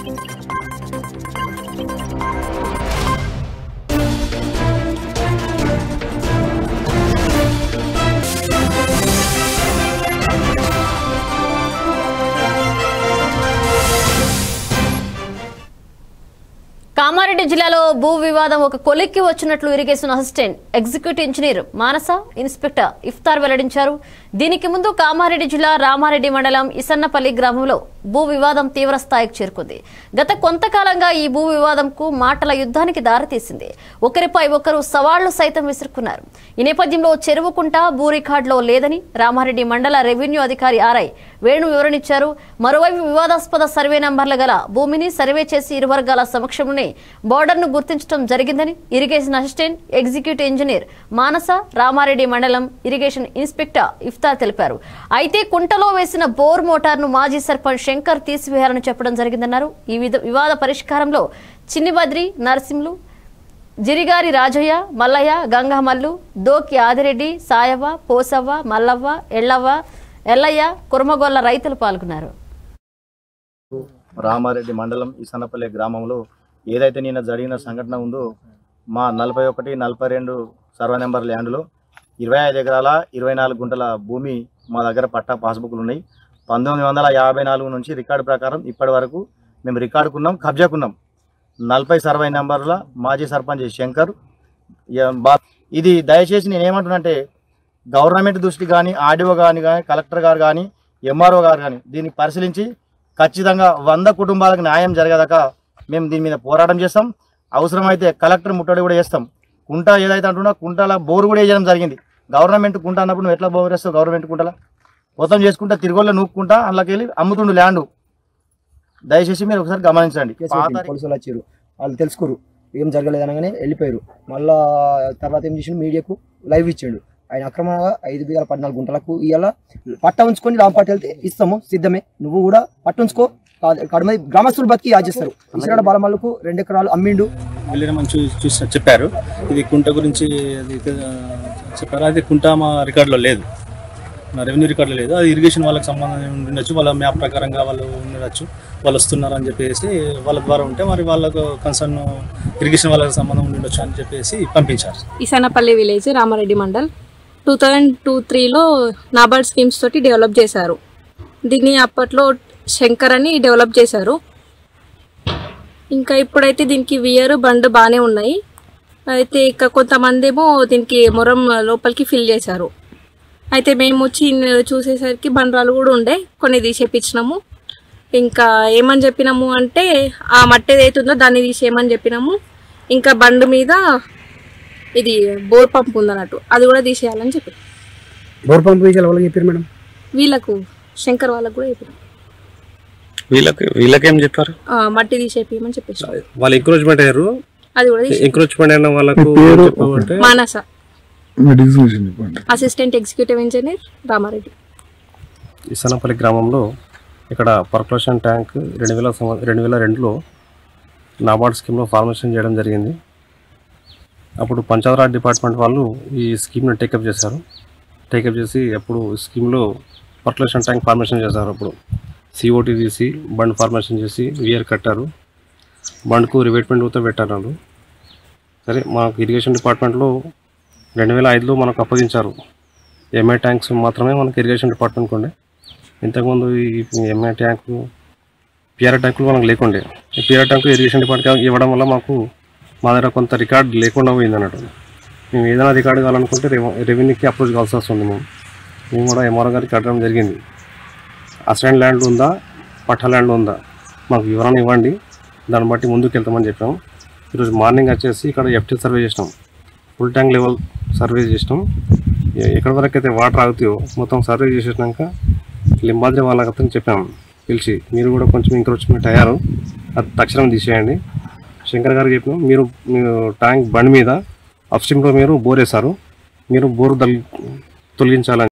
కామారెడ్డి జిల్లాలో భూ వివాదం ఒక కొలిక్కి వచ్చినట్లు irrigation assistant executive engineer Manasa inspector ఇఫ్తార్ వెల్లడించారు దీనికి ముందు కామారెడ్డి జిల్లా రామారెడ్డి మండలం ఇసన్నపల్లి గ్రామంలో భూ వివాదం తీవ్ర స్థాయికి చేరుకుంది గత కొంతకాలంగా ఈ భూ వివాదంకు మాటల యుద్ధానికి దారితీసింది ఒకరిపై ఒకరు సవాళ్లు సైతం విసురుకున్నారు ఈ నేపథ్యంలో చెరువుకుంట భూ రికార్డులో లేదని రామారెడ్డి మండల రెవెన్యూ అధికారి ఆర్ఐ వేణు వివరణిచ్చారు మరోవైపు వివాదాస్పద సర్వే నంబర్ల గల భూమిని సర్వే చేసి ఇరు వర్గాల సమక్షంలోనే బోర్డర్ ను గుర్తించడం జరిగిందని irrigation assistant executive engineer Manasa Ramareddy మండలం ఇరిగేషన్ ఇన్స్పెక్టర్ ఇఫ్తార్ తెలిపారు అయితే కుంటలో వేసిన బోర్ మోటార్ను మాజీ సర్పంచ్ శంకర్ తీసివేయాలని చెప్పడం జరిగిందన్నారు ఈ విధ- వివాద పరిష్కారంలో చిన్నిబద్రి నరసింహులు జిరిగారి రాజయ్య మల్లయ్య గంగమల్లు దోకి ఆదిరెడ్డి సాయవ్వ పోసవ్వ మల్లవ్వ ఎల్లవ్వ ఎల్లయ్య కుర్మగొల్ల రైతులు పాల్గొన్నారు రామారెడ్డి మండలం ఇసనపల్లి గ్రామంలో ఏదైతే నిన్న జరిగిన సంఘటన ఉందో మా నలభై ఒకటి నలభై రెండు సర్వే నెంబర్ ల్యాండ్లో ఇరవై ఐదు ఎకరాల ఇరవై నాలుగు గుంటల భూమి మా దగ్గర పట్టా పాస్బుక్లు ఉన్నాయి పంతొమ్మిది వందల యాభై నాలుగు నుంచి రికార్డు ప్రకారం ఇప్పటి వరకు మేము రికార్డుకున్నాం కబ్జాకున్నాం నలభై సర్వే నెంబర్ల మాజీ సర్పంచ్ శంకర్ ఇక బా- ఇది దయచేసి నేను ఏమంటున్నానంటే గవర్నమెంట్ దృష్టి కానీ ఆర్డీఓ కానీ కానీ కలెక్టర్ గారు కానీ ఎంఆర్ఓ గారు కానీ దీన్ని పరిశీలించి ఖచ్చితంగా వంద కుటుంబాలకు న్యాయం జరగదాకా మేము దీని మీద పోరాటం చేస్తాం అవసరమైతే కలెక్టర్ ముట్టడి కూడా చేస్తాం కుంట ఏదైతే అంటున్నా కుంటల బోరు కూడా వేయడం జరిగింది గవర్నమెంట్ కుంట అన్నప్పుడు నువ్వు ఎట్లా బోర్ వేస్తావు గవర్నమెంట్ కుంటల మొత్తం చేసుకుంటా తిరుగోళ్ళ నూక్కుంటా అందులోకి వెళ్ళి అమ్ముతుండు ల్యాండ్ దయచేసి మీరు ఒకసారి గమనించండి కేసు పాత పెట్టింది. పోలీసులు వచ్చారు వాళ్ళు తెలుసుకోరు ఏం జరగలేదు అనగానే వెళ్ళిపోయారు మళ్ళా తర్వాత ఏం చేసిండు మీడియాకు లైవ్ ఇచ్చిండు ఆయన అక్రమంగా ఐదు వేల పద్నాలుగు గుంటలకు ఇవాళ పట్ట ఉంచుకొని రాంపాటి వెళ్తే ఇస్తాము సిద్ధమే నువ్వు కూడా పట్ట ఉంచుకో కడమ గ్రామస్తులు బతికి యాచిస్తారు ఇసిరాడ బాలమల్లకు రెండు ఎకరాలు అమ్మిండు వెళ్ళిన మనం చూ చూసి చెప్పారు ఇది కుంట గురించి అది ఆ, చెప్పారు అది కుంట మా రికార్డులో లేదు నా రెవెన్యూ రికార్డులో లేదు అది ఇరిగేషన్ వాళ్ళకి సంబంధం ఉండొచ్చు వాళ్ళ మ్యాప్ ప్రకారంగా వాళ్ళు ఉండొచ్చు వాళ్ళు వస్తున్నారు అని చెప్పేసి వాళ్ళ ద్వారా ఉంటే మరి వాళ్ళకు కన్సర్న్ ఇరిగేషన్ వాళ్ళకి సంబంధం ఉండొచ్చు అని చెప్పేసి పంపించారు Isanapalli village Ramareddy mandal two thousand two త్రీలో నాబార్డ్ స్కీమ్స్ తోటి డెవలప్ చేశారు దీన్ని అప్పట్లో శంకర్ అని డెవలప్ చేశారు ఇంకా ఇప్పుడైతే దీనికి వియర్ బండ్ బాగానే ఉన్నాయి అయితే ఇక కొంతమంది ఏమో దీనికి మొరం లోపలికి ఫిల్ చేశారు అయితే మేము వచ్చి చూసేసరికి బండరాలు కూడా ఉండే కొన్ని తీసేపించినాము ఇంకా ఏమని చెప్పినాము అంటే ఆ మట్టి ఏదైతుందో దాన్ని తీసేయమని చెప్పినాము ఇంకా బండ్ మీద ఇది బోర్ పంప్ ఉందన్నట్టు అది కూడా తీసేయాలని చెప్పి బోర్ పంప్ విషయాలు వాళ్ళకి చెప్పారు మేడం వీళ్ళకు శంకర్ వాళ్ళకు కూడా చెప్పారు వీళ్ళకి వీళ్ళకేం చెప్పారు ఆ, మట్టి తీసేయమని చెప్పేసి వాళ్ళు ఎంకరేజ్మెంట్ అయ్యారు అది కూడా తీసే ఎంకరేజ్మెంట్ అయిన వాళ్ళకు చెప్పమంటే మానస డిజిగ్నేషన్ చెప్పండి assistant executive engineer Ramareddy Isanapalli గ్రామంలో ఇక్కడ పర్కులేషన్ ట్యాంక్ రెండు వేల సంవ- రెండు వేల రెండులో నాబార్డ్ స్కీమ్లో ఫార్మేషన్ చేయడం జరిగింది అప్పుడు పంచాయతీరాజ్ డిపార్ట్మెంట్ వాళ్ళు ఈ స్కీమ్ని టేకప్ చేశారు టేకప్ చేసి అప్పుడు స్కీమ్లో పర్కులేషన్ ట్యాంక్ ఫార్మేషన్ చేశారు అప్పుడు సిఓటీ తీసి బండ్ ఫార్మేషన్ చేసి వియర్ కట్టారు బండ్కు రివేట్మెంట్ కూడా పెట్టారు వాళ్ళు సరే మాకు ఇరిగేషన్ డిపార్ట్మెంట్లో రెండు వేల ఐదులో మనకు అప్పగించారు ఎంఐ ట్యాంక్స్ మాత్రమే మనకి ఇరిగేషన్ డిపార్ట్మెంట్కి ఉండే ఇంతకుముందు ఈ ఎంఐ ట్యాంకు పిఆర్ ట్యాంకులు మనకు లేకుండే ఈ పిఆర్ ట్యాంకు ఇరిగేషన్ డిపార్ట్మెంట్ ఇవ్వడం వల్ల మాకు మా దగ్గర కొంత రికార్డ్ లేకుండా పోయింది అన్నట్టు మేము ఏదైనా రికార్డు కావాలనుకుంటే రెవ- రెవెన్యూకి అప్రోచ్ కావాల్సి వస్తుంది మేము మేము కూడా ఎంఆర్ఓ గారికి కట్టడం జరిగింది అసైన్ ల్యాండ్ ఉందా పట్టా ల్యాండ్ ఉందా మాకు వివరణ ఇవ్వండి దాన్ని బట్టి ముందుకు వెళ్తామని చెప్పాము ఈరోజు మార్నింగ్ వచ్చేసి ఇక్కడ ఎఫ్టీ సర్వే చేసినాం ఫుల్ ట్యాంక్ లెవెల్ సర్వే చేసినాం ఎ- ఎక్కడి వరకు అయితే వాటర్ ఆగుతాయో మొత్తం సర్వే చేసేసినాక లింబాద్రి వాళ్ళకి అతను చెప్పాం పిలిచి మీరు కూడా కొంచెం ఎంకరేజ్మెంట్ అయ్యారు అది తక్షణం తీసేయండి శంకర్ గారికి చెప్పినాం మీరు మీరు ట్యాంక్ బండ్ మీద అప్స్ట్రీమ్లో మీరు బోర్ వేశారు మీరు బోర్ దల్ తొలగించాలని